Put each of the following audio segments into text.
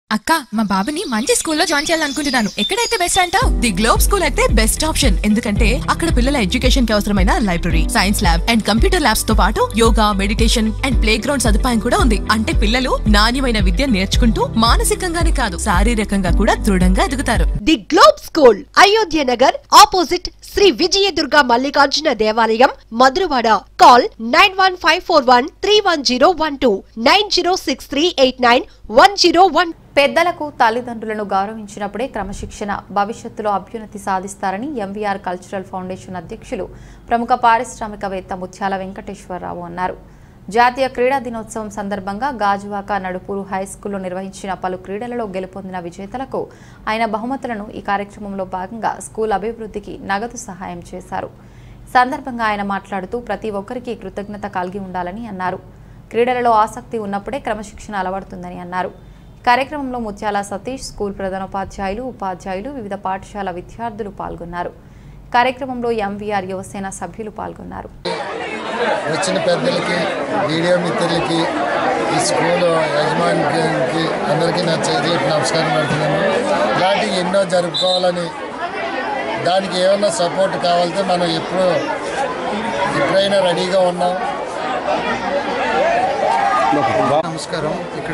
అక్క మా బాబుని మంచి స్కూల్లో జాయిన్ చేయాలనుకుంటున్నాను ఎక్కడైతే బెస్ట్ అంటావు ది గ్లోబ్ స్కూల్ అయితే బెస్ట్ ఆప్షన్ ఎందుకంటే అక్కడ పిల్లల ఎడ్యుకేషన్ కి అవసరమైన library science lab and computer labs తో పాటు yoga meditation and play ground సదుపాయం కూడా ఉంది అంటే పిల్లలు నాణ్యమైన విద్య నేర్చుకుంటూ మానసికంగానే కాదు శారీరకంగా కూడా దృఢంగా ఎదుగుతారు the globe school Ayodhya Nagar opposite Shri Vijayadurga Mallikarjuna దేవాలయం Madhurawada call nine one five four one three one zero one two nine zero six three eight nine one zero one పెద్దలకు తల్లిదండ్రులను గౌరవించినప్పుడే క్రమశిక్షణ భవిష్యత్తులో అభ్యున్నతి సాధిస్తారని ఎంవీఆర్ కల్చరల్ ఫౌండేషన్ అధ్యక్షులు ప్రముఖ పారిశ్రామికవేత్త ముత్యాల వెంకటేశ్వరరావు అన్నారు జాతీయ క్రీడా దినోత్సవం సందర్భంగా గాజువాక నడుపూరు హై స్కూల్లో నిర్వహించిన పలు క్రీడలలో గెలుపొందిన విజేతలకు ఆయన బహుమతులను ఈ కార్యక్రమంలో భాగంగా స్కూల్ అభివృద్ధికి నగదు సహాయం చేశారు సందర్భంగా ఆయన మాట్లాడుతూ ప్రతి ఒక్కరికి కృతజ్ఞత కలిగి ఉండాలని అన్నారు క్రీడలలో ఆసక్తి ఉన్నప్పుడే క్రమశిక్షణ అలవడుతుందని అన్నారు కార్యక్రమంలో ముత్యాల సతీష్ స్కూల్ ప్రధానోపాధ్యాయులు ఉపాధ్యాయులు వివిధ పాఠశాల విద్యార్థులు పాల్గొన్నారు కార్యక్రమంలో ఎంవీఆర్ యువసేన సభ్యులు పాల్గొన్నారు వచ్చిన పెద్దలకి మీడియా మిత్రులకి ఈ స్కూల్ యజమానికి అందరికీ నా చేతులకు నమస్కారం పెడుతున్నాను ఇలాంటివి ఎన్నో జరుపుకోవాలని దానికి ఏమన్నా సపోర్ట్ కావాలంటే మనం ఎప్పుడు ఎప్పుడైనా రెడీగా ఉన్నాం నమస్కారం ఇక్కడ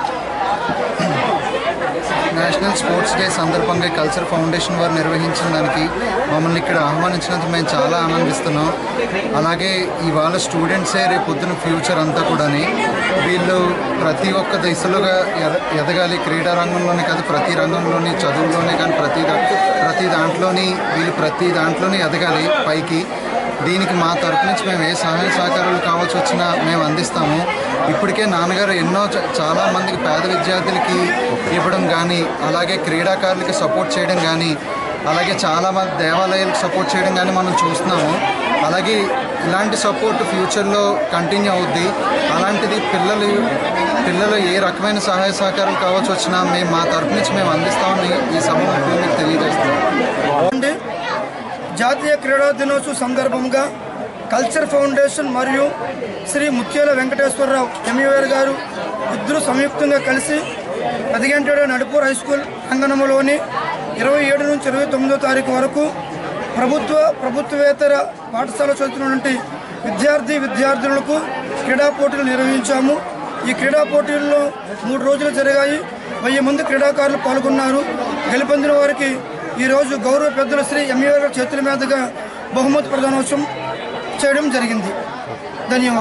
నేషనల్ స్పోర్ట్స్ డే సందర్భంగా కల్చర్ ఫౌండేషన్ వారు నిర్వహించిన దానికి మమ్మల్ని ఇక్కడ ఆహ్వానించినందుకు మేము చాలా ఆనందిస్తున్నాం అలాగే ఇవాళ స్టూడెంట్సే రేపు పొద్దున ఫ్యూచర్ అంతా కూడాని వీళ్ళు ప్రతి ఒక్క దిశలుగా ఎద- ఎదగాలి క్రీడా రంగంలోనే కాదు ప్రతి రంగంలోని చదువులోనే కానీ ప్రతి దా- ప్రతి దాంట్లోని వీళ్ళు ప్రతి దాంట్లోనే ఎదగాలి పైకి దీనికి మా తరపు నుంచి మేము ఏ సహాయ సహకారాలు కావాల్సి వచ్చినా మేము అందిస్తాము ఇప్పటికే నాన్నగారు ఎన్నో చ- చాలా మందికి పేద విద్యార్థులకి ఇవ్వడం కానీ అలాగే క్రీడాకారులకి సపోర్ట్ చేయడం కానీ అలాగే చాలా మంది దేవాలయాలకు సపోర్ట్ చేయడం కానీ మనం చూస్తున్నాము అలాగే ఇలాంటి సపోర్ట్ ఫ్యూచర్లో కంటిన్యూ అవుద్ది అలాంటిది పిల్లలు పిల్లలు ఏ రకమైన సహాయ సహకారాలు కావాల్సి వచ్చినా మేము మా తరపు నుంచి మేము అందిస్తామని ఈ సభ ముఖ్యంగా మీకు తెలియజేస్తున్నాం అండి జాతీయ క్రీడా దినోత్సవం సందర్భంగా కల్చర్ ఫౌండేషన్ మరియు శ్రీ ముత్యాల వెంకటేశ్వరరావు ఎంఈఆర్ గారు ఇద్దరు సంయుక్తంగా కలిసి పదిగంటేడు నడుపూర్ హై స్కూల్ అంగనములోని ఇరవై ఏడు నుంచి ఇరవై తొమ్మిదో తారీఖు వరకు ప్రభుత్వ ప్రభుత్వేతర పాఠశాల చదువుతున్నటువంటి విద్యార్థి విద్యార్థులకు క్రీడా పోటీలు నిర్వహించాము ఈ క్రీడా పోటీల్లో మూడు రోజులు జరిగాయి వెయ్యి మంది క్రీడాకారులు పాల్గొన్నారు గెలుపొందిన వారికి ఈరోజు గౌరవ పెద్దల శ్రీ ఎంఈఆర్ చేతుల మీదుగా బహుమతి ప్రదానోత్సవం చేయడం జరిగింది ధన్యవాదాలు